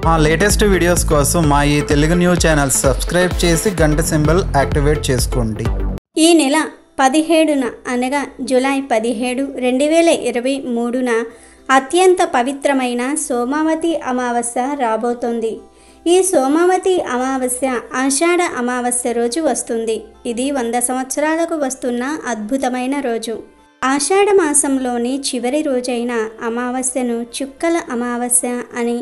మా latest videos కోసం మా ఈ తెలుగు న్యూస్ ఛానల్ సబ్స్క్రైబ్ చేసి గంట సింబల్ యాక్టివేట్ చేసుకోండి ఈ నెల పదిహేడున అనగా జూలై పదిహేడు రెండు వేల ఇరవై మూడున అత్యంత పవిత్రమైన సోమావతి అమావాస్య రాబోతోంది ఈ సోమావతి అమావాస్య ఆషాఢ అమావాస్య రోజు వస్తుంది ఇది వంద సంవత్సరాలకు వస్తున్న అద్భుతమైన రోజు ఆషాఢ మాసంలోని చివరి రోజైన అమావాస్యను చుక్కల అమావాస్య అని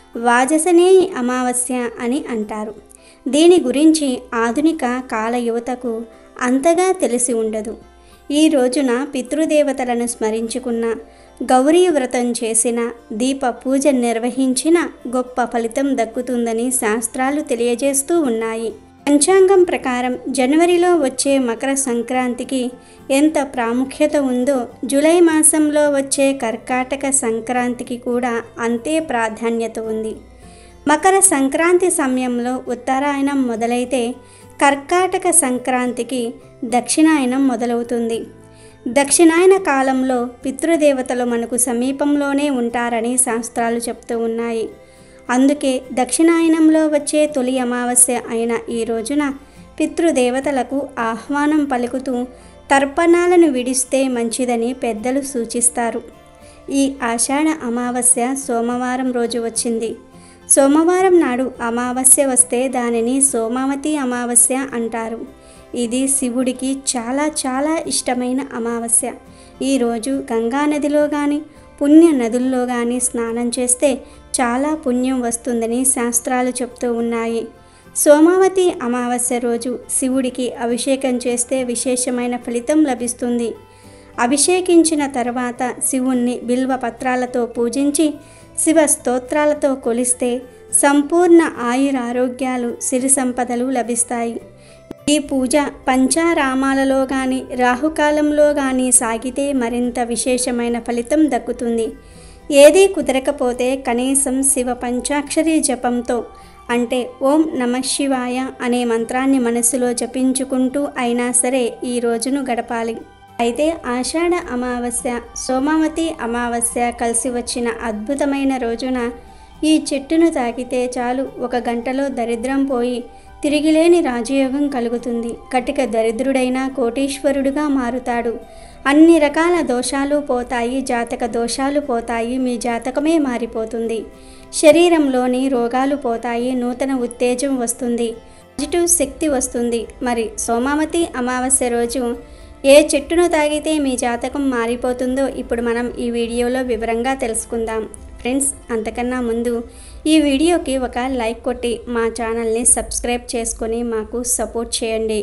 వాజసనేయి అమావాస్య అని అంటారు దీని గురించి ఆధునిక కాల యువతకు అంతగా తెలిసి ఉండదు ఈ రోజున పితృదేవతలను స్మరించుకున్న గౌరీ వ్రతం చేసిన దీప పూజ నిర్వహించిన గొప్ప ఫలితం దక్కుతుందని శాస్త్రాలు తెలియజేస్తూ ఉన్నాయి పంచాంగం ప్రకారం జనవరిలో వచ్చే మకర సంక్రాంతికి ఎంత ప్రాముఖ్యత ఉందో జూలై మాసంలో వచ్చే కర్కాటక సంక్రాంతికి కూడా అంతే ప్రాధాన్యత ఉంది మకర సంక్రాంతి సమయంలో ఉత్తరాయణం మొదలైతే కర్కాటక సంక్రాంతికి దక్షిణాయనం మొదలవుతుంది దక్షిణాయన కాలంలో పితృదేవతలు మనకు సమీపంలోనే ఉంటారని శాస్త్రాలు చెప్తూ ఉన్నాయి అందుకే దక్షిణాయనంలో వచ్చే తొలి అమావాస్య అయిన ఈ రోజున పితృదేవతలకు ఆహ్వానం పలుకుతూ తర్పణాలను విడిస్తే మంచిదని పెద్దలు సూచిస్తారు ఈ ఆషాఢ అమావాస్య సోమవారం రోజు వచ్చింది సోమవారం నాడు అమావాస్య వస్తే దానిని సోమావతి అమావాస్య అంటారు ఇది శివుడికి చాలా చాలా ఇష్టమైన అమావాస్య ఈరోజు గంగా నదిలో కానీ పుణ్య నదుల్లో కానీ స్నానం చేస్తే చాలా పుణ్యం వస్తుందని శాస్త్రాలు చెప్తూ ఉన్నాయి సోమావతి అమావాస్య రోజు శివుడికి అభిషేకం చేస్తే విశేషమైన ఫలితం లభిస్తుంది అభిషేకించిన తర్వాత శివుణ్ణి బిల్వ పత్రాలతో పూజించి శివ స్తోత్రాలతో కొలిస్తే సంపూర్ణ ఆయురారోగ్యాలు సిరి సంపదలు లభిస్తాయి ఈ పూజ పంచారామాలలో కానీ రాహుకాలంలో కానీ సాగితే మరింత విశేషమైన ఫలితం దక్కుతుంది ఏదీ కుదరకపోతే కనీసం శివ పంచాక్షరి జపంతో అంటే ఓం నమ శివాయ అనే మంత్రాన్ని మనసులో జపించుకుంటూ అయినా సరే ఈ రోజును గడపాలి అయితే ఆషాఢ అమావాస్య సోమావతి అమావాస్య కలిసి వచ్చిన అద్భుతమైన రోజున ఈ చెట్టును తాకితే చాలు ఒక గంటలో దరిద్రం పోయి తిరిగిలేని రాజయోగం కలుగుతుంది కటిక దరిద్రుడైన కోటీశ్వరుడుగా మారుతాడు అన్ని రకాల దోషాలు పోతాయి జాతక దోషాలు పోతాయి మీ జాతకమే మారిపోతుంది శరీరంలోని రోగాలు పోతాయి నూతన ఉత్తేజం వస్తుంది పాజిటివ్ శక్తి వస్తుంది మరి సోమావతి అమావాస్య రోజు ఏ చెట్టును తాగితే మీ జాతకం మారిపోతుందో ఇప్పుడు మనం ఈ వీడియోలో వివరంగా తెలుసుకుందాం ఫ్రెండ్స్ అంతకన్నా ముందు ఈ వీడియోకి ఒక లైక్ కొట్టి మా ఛానల్ని సబ్స్క్రైబ్ చేసుకొని మాకు సపోర్ట్ చేయండి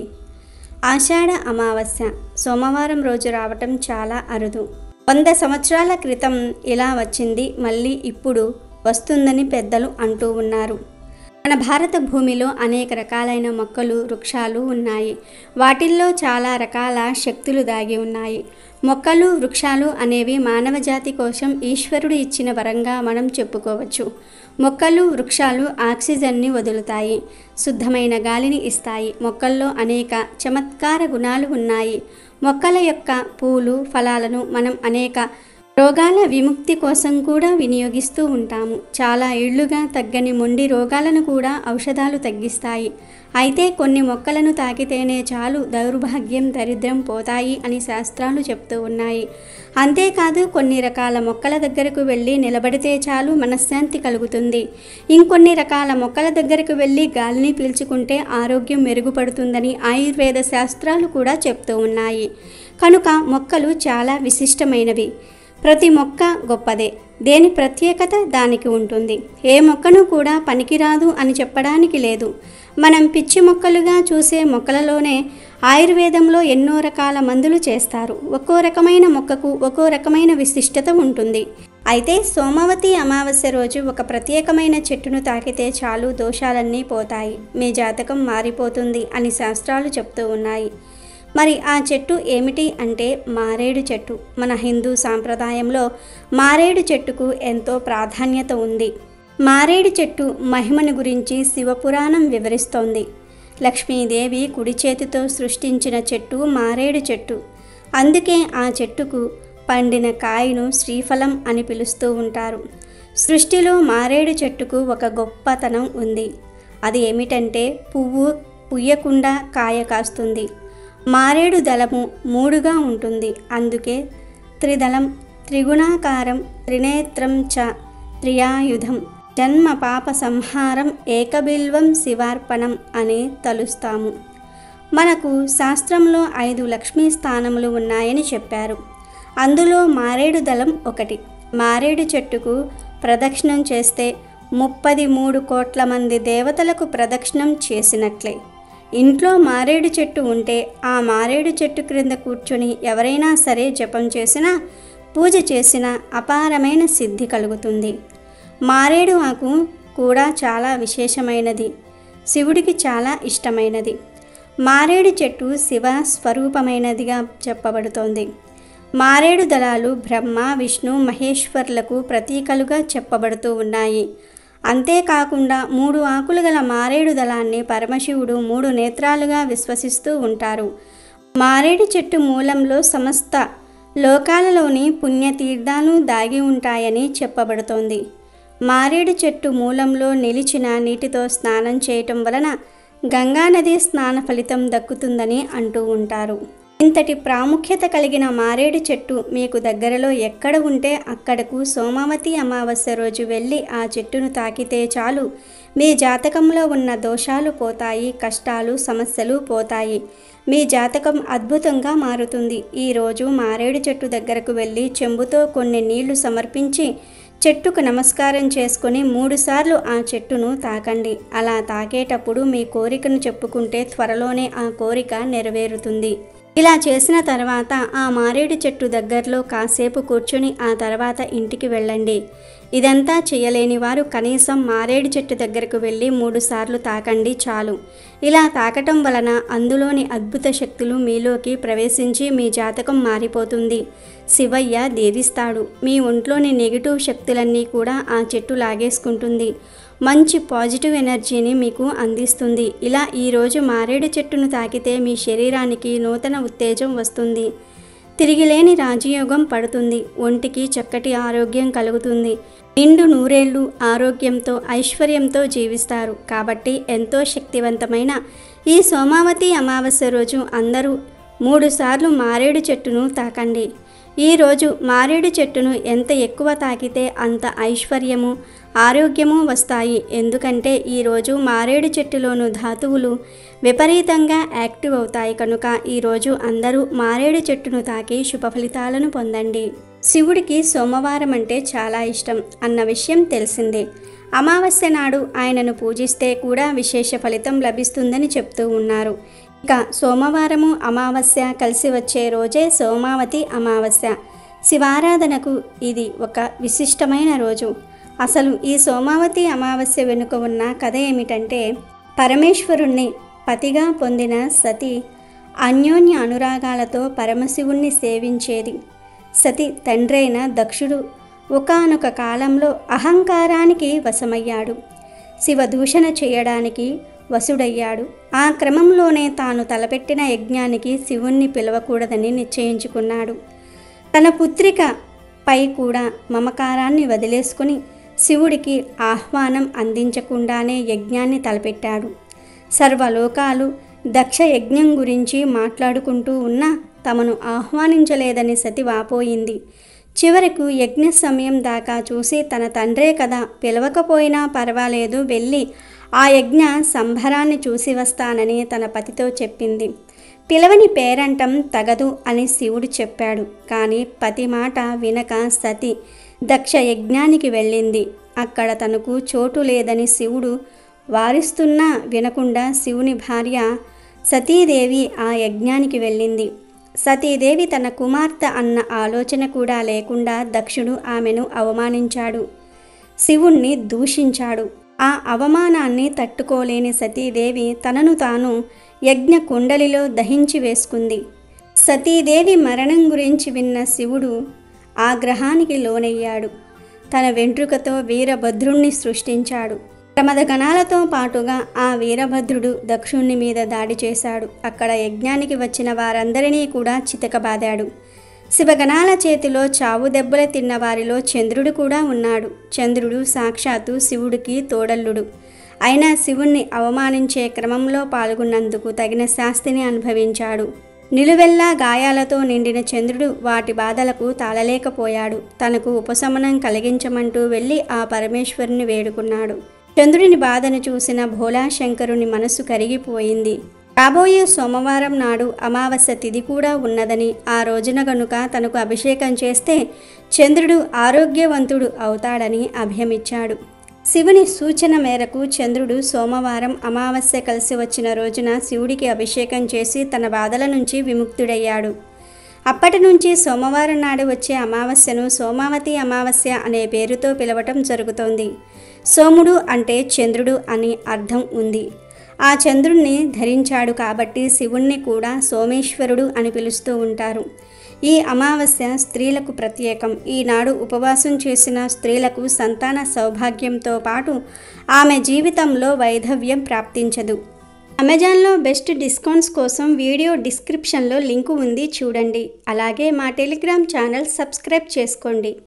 ఆషాఢ అమావాస్య సోమవారం రోజు రావటం చాలా అరుదు వంద సంవత్సరాల క్రితం ఇలా వచ్చింది మళ్ళీ ఇప్పుడు వస్తుందని పెద్దలు అంటూ ఉన్నారు మన భారత భూమిలో అనేక రకాలైన మొక్కలు వృక్షాలు ఉన్నాయి వాటిల్లో చాలా రకాల శక్తులు దాగి ఉన్నాయి మొక్కలు వృక్షాలు అనేవి మానవ జాతి కోసం ఈశ్వరుడు ఇచ్చిన వరంగా మనం చెప్పుకోవచ్చు మొక్కలు వృక్షాలు ఆక్సిజన్ని వదులుతాయి శుద్ధమైన గాలిని ఇస్తాయి మొక్కల్లో అనేక చమత్కార గుణాలు ఉన్నాయి మొక్కల యొక్క పూలు ఫలాలను మనం అనేక రోగాల విముక్తి కోసం కూడా వినియోగిస్తూ ఉంటాము చాలా ఏళ్లుగా తగ్గని మొండి రోగాలను కూడా ఔషధాలు తగ్గిస్తాయి అయితే కొన్ని మొక్కలను తాకితేనే చాలు దౌర్భాగ్యం దరిద్రం పోతాయి అని శాస్త్రాలు చెప్తూ ఉన్నాయి అంతేకాదు కొన్ని రకాల మొక్కల దగ్గరకు వెళ్ళి నిలబడితే చాలు మనశ్శాంతి కలుగుతుంది ఇంకొన్ని రకాల మొక్కల దగ్గరకు వెళ్ళి గాలిని పీల్చుకుంటే ఆరోగ్యం మెరుగుపడుతుందని ఆయుర్వేద శాస్త్రాలు కూడా చెప్తూ ఉన్నాయి కనుక మొక్కలు చాలా విశిష్టమైనవి ప్రతి మొక్క గొప్పదే దేని ప్రత్యేకత దానికి ఉంటుంది ఏ మొక్కను కూడా పనికిరాదు అని చెప్పడానికి లేదు మనం పిచ్చి మొక్కలుగా చూసే మొక్కలలోనే ఆయుర్వేదంలో ఎన్నో రకాల మందులు చేస్తారు ఒక్కో రకమైన మొక్కకు ఒక్కో రకమైన విశిష్టత ఉంటుంది అయితే సోమవతి అమావాస్య రోజు ఒక ప్రత్యేకమైన చెట్టును తాకితే చాలు దోషాలన్నీ పోతాయి మీ జాతకం మారిపోతుంది అని శాస్త్రాలు చెప్తూ ఉన్నాయి మరి ఆ చెట్టు ఏమిటి అంటే మారేడు చెట్టు మన హిందూ సాంప్రదాయంలో మారేడు చెట్టుకు ఎంతో ప్రాధాన్యత ఉంది మారేడు చెట్టు మహిమను గురించి శివపురాణం వివరిస్తోంది లక్ష్మీదేవి కుడి చేతితో సృష్టించిన చెట్టు మారేడు చెట్టు అందుకే ఆ చెట్టుకు పండిన కాయను శ్రీఫలం అని పిలుస్తూ ఉంటారు సృష్టిలో మారేడు చెట్టుకు ఒక గొప్పతనం ఉంది అది ఏమిటంటే పువ్వు పుయ్యకుండా కాయ కాస్తుంది మారేడు దళము మూడుగా ఉంటుంది అందుకే త్రిదళం త్రిగుణాకారం త్రినేత్రం చ త్రియాయుధం జన్మ పాప సంహారం ఏకబిల్వం శివార్పణం అని తలుస్తాము మనకు శాస్త్రంలో ఐదు లక్ష్మీ స్థానములు ఉన్నాయని చెప్పారు అందులో మారేడు దళం ఒకటి మారేడు చెట్టుకు ప్రదక్షిణం చేస్తే ముప్పది మూడు కోట్ల మంది దేవతలకు ప్రదక్షిణం చేసినట్లే ఇంట్లో మారేడు చెట్టు ఉంటే ఆ మారేడు చెట్టు క్రింద కూర్చొని ఎవరైనా సరే జపం చేసినా పూజ చేసినా అపారమైన సిద్ధి కలుగుతుంది మారేడు ఆకు కూడా చాలా విశేషమైనది శివుడికి చాలా ఇష్టమైనది మారేడు చెట్టు శివ స్వరూపమైనదిగా చెప్పబడుతోంది మారేడు దళాలు బ్రహ్మ విష్ణు మహేశ్వర్లకు ప్రతీకలుగా చెప్పబడుతూ ఉన్నాయి అంతేకాకుండా మూడు ఆకులు గల మారేడు దళాన్ని పరమశివుడు మూడు నేత్రాలుగా విశ్వసిస్తూ ఉంటారు మారేడు చెట్టు మూలంలో సమస్త లోకాలలోని పుణ్యతీర్థాలు దాగి ఉంటాయని చెప్పబడుతోంది మారేడు చెట్టు మూలంలో నిలిచిన నీటితో స్నానం చేయటం వలన గంగానది స్నాన ఫలితం దక్కుతుందని అంటూ ఉంటారు ఇంతటి ప్రాముఖ్యత కలిగిన మారేడు చెట్టు మీకు దగ్గరలో ఎక్కడ ఉంటే అక్కడకు సోమావతి అమావాస్య రోజు వెళ్ళి ఆ చెట్టును తాకితే చాలు మీ జాతకంలో ఉన్న దోషాలు పోతాయి కష్టాలు సమస్యలు పోతాయి మీ జాతకం అద్భుతంగా మారుతుంది ఈరోజు మారేడు చెట్టు దగ్గరకు వెళ్ళి చెంబుతో కొన్ని నీళ్లు సమర్పించి చెట్టుకు నమస్కారం చేసుకుని మూడుసార్లు ఆ చెట్టును తాకండి అలా తాకేటప్పుడు మీ కోరికను చెప్పుకుంటే త్వరలోనే ఆ కోరిక నెరవేరుతుంది ఇలా చేసిన తర్వాత ఆ మారేడు చెట్టు దగ్గరలో కాసేపు కూర్చుని ఆ తర్వాత ఇంటికి వెళ్ళండి ఇదంతా చేయలేని వారు కనీసం మారేడు చెట్టు దగ్గరకు వెళ్ళి మూడు సార్లు తాకండి చాలు ఇలా తాకటం వలన అందులోని అద్భుత శక్తులు మీలోకి ప్రవేశించి మీ జాతకం మారిపోతుంది శివయ్య దీవిస్తాడు మీ ఒంట్లోని నెగిటివ్ శక్తులన్నీ కూడా ఆ చెట్టు లాగేసుకుంటుంది మంచి పాజిటివ్ ఎనర్జీని మీకు అందిస్తుంది ఇలా ఈరోజు మారేడు చెట్టును తాకితే మీ శరీరానికి నూతన ఉత్తేజం వస్తుంది తిరిగిలేని రాజయోగం పడుతుంది ఒంటికి చక్కటి ఆరోగ్యం కలుగుతుంది నిండు నూరేళ్లు ఆరోగ్యంతో ఐశ్వర్యంతో జీవిస్తారు కాబట్టి ఎంతో శక్తివంతమైన ఈ సోమావతి అమావాస్య రోజు అందరూ మూడుసార్లు మారేడు చెట్టును తాకండి ఈరోజు మారేడు చెట్టును ఎంత ఎక్కువ తాకితే అంత ఐశ్వర్యము ఆరోగ్యము వస్తాయి ఎందుకంటే ఈరోజు మారేడు చెట్టులోను ధాతువులు విపరీతంగా యాక్టివ్ అవుతాయి కనుక ఈరోజు అందరూ మారేడు చెట్టును తాకి శుభ ఫలితాలను పొందండి శివుడికి సోమవారం అంటే చాలా ఇష్టం అన్న విషయం తెలిసిందే అమావాస్య నాడు ఆయనను పూజిస్తే కూడా విశేష ఫలితం లభిస్తుందని చెప్తూ ఉన్నారు ఇక సోమవారము అమావాస్య కలిసి వచ్చే రోజే సోమావతి అమావాస్య శివారాధనకు ఇది ఒక విశిష్టమైన రోజు అసలు ఈ సోమావతి అమావాస్య వెనుక ఉన్న కథ ఏమిటంటే పరమేశ్వరుణ్ణి పతిగా పొందిన సతి అన్యోన్య అనురాగాలతో పరమశివుణ్ణి సేవించేది సతి తండ్రైన దక్షుడు ఒకానొక కాలంలో అహంకారానికి వశమయ్యాడు శివదూషణ చేయడానికి వసుడయ్యాడు ఆ క్రమంలోనే తాను తలపెట్టిన యజ్ఞానికి శివుణ్ణి పిలవకూడదని నిశ్చయించుకున్నాడు తన పుత్రిక పై కూడా మమకారాన్ని వదిలేసుకుని శివుడికి ఆహ్వానం అందించకుండానే యజ్ఞాన్ని తలపెట్టాడు సర్వలోకాలు దక్ష యజ్ఞం గురించి మాట్లాడుకుంటూ ఉన్నా తమను ఆహ్వానించలేదని సతి వాపోయింది చివరకు యజ్ఞ సమయం దాకా చూసి తన తండ్రే కదా పిలవకపోయినా పర్వాలేదు వెళ్ళి ఆ యజ్ఞ సంభరాన్ని చూసి వస్తానని తన పతితో చెప్పింది పిలవని పేరంటం తగదు అని శివుడు చెప్పాడు కానీ పతి మాట వినక సతి దక్ష యజ్ఞానికి వెళ్ళింది అక్కడ తనకు చోటు లేదని శివుడు వారిస్తున్నా వినకుండా శివుని భార్య సతీదేవి ఆ యజ్ఞానికి వెళ్ళింది సతీదేవి తన కుమార్తె అన్న ఆలోచన కూడా లేకుండా దక్షుడు ఆమెను అవమానించాడు శివుణ్ణి దూషించాడు ఆ అవమానాన్ని తట్టుకోలేని సతీదేవి తనను తాను యజ్ఞ కుండలిలో దహించి వేసుకుంది సతీదేవి మరణం గురించి విన్న శివుడు ఆగ్రహానికి లోనయ్యాడు తన వెంట్రుకతో వీరభద్రుణ్ణి సృష్టించాడు ప్రమదగణాలతో పాటుగా ఆ వీరభద్రుడు దక్షుణ్ణి మీద దాడి చేశాడు అక్కడ యజ్ఞానికి వచ్చిన వారందరినీ కూడా చితకబాదాడు శివగణాల చేతిలో చావు దెబ్బలు తిన్న వారిలో చంద్రుడు కూడా ఉన్నాడు చంద్రుడు సాక్షాత్తు శివుడికి తోడల్లుడు అయినా శివుణ్ణి అవమానించే క్రమంలో పాల్గొన్నందుకు తగిన శాస్తిని అనుభవించాడు నిలువెల్లా గాయాలతో నిండిన చంద్రుడు వాటి బాధలకు తాళలేకపోయాడు తనకు ఉపశమనం కలిగించమంటూ వెళ్ళి ఆ పరమేశ్వరుని వేడుకున్నాడు చంద్రుని బాధను చూసిన భోలాశంకరుని మనసు కరిగిపోయింది రాబోయే సోమవారం నాడు అమావాస్య తిథి కూడా ఉన్నదని ఆ రోజున గనుక తనకు అభిషేకం చేస్తే చంద్రుడు ఆరోగ్యవంతుడు అవుతాడని అభయమిచ్చాడు శివుని సూచన మేరకు చంద్రుడు సోమవారం అమావాస్య కలిసి వచ్చిన రోజున శివుడికి అభిషేకం చేసి తన బాధల నుంచి విముక్తుడయ్యాడు అప్పటి నుంచి సోమవారం నాడు వచ్చే అమావాస్యను సోమావతి అమావాస్య అనే పేరుతో పిలవటం జరుగుతోంది సోముడు అంటే చంద్రుడు అని అర్థం ఉంది ఆ చంద్రుణ్ణి ధరించాడు కాబట్టి శివుణ్ణి కూడా సోమేశ్వరుడు అని పిలుస్తూ ఉంటారు ఈ అమావాస్య స్త్రీలకు ప్రత్యేకం ఈనాడు ఉపవాసం చేసిన స్త్రీలకు సంతాన సౌభాగ్యంతో పాటు ఆమె జీవితంలో వైధవ్యం ప్రాప్తించదు అమెజాన్లో బెస్ట్ డిస్కౌంట్స్ కోసం వీడియో డిస్క్రిప్షన్లో లింకు ఉంది చూడండి అలాగే మా టెలిగ్రామ్ ఛానల్ సబ్స్క్రైబ్ చేసుకోండి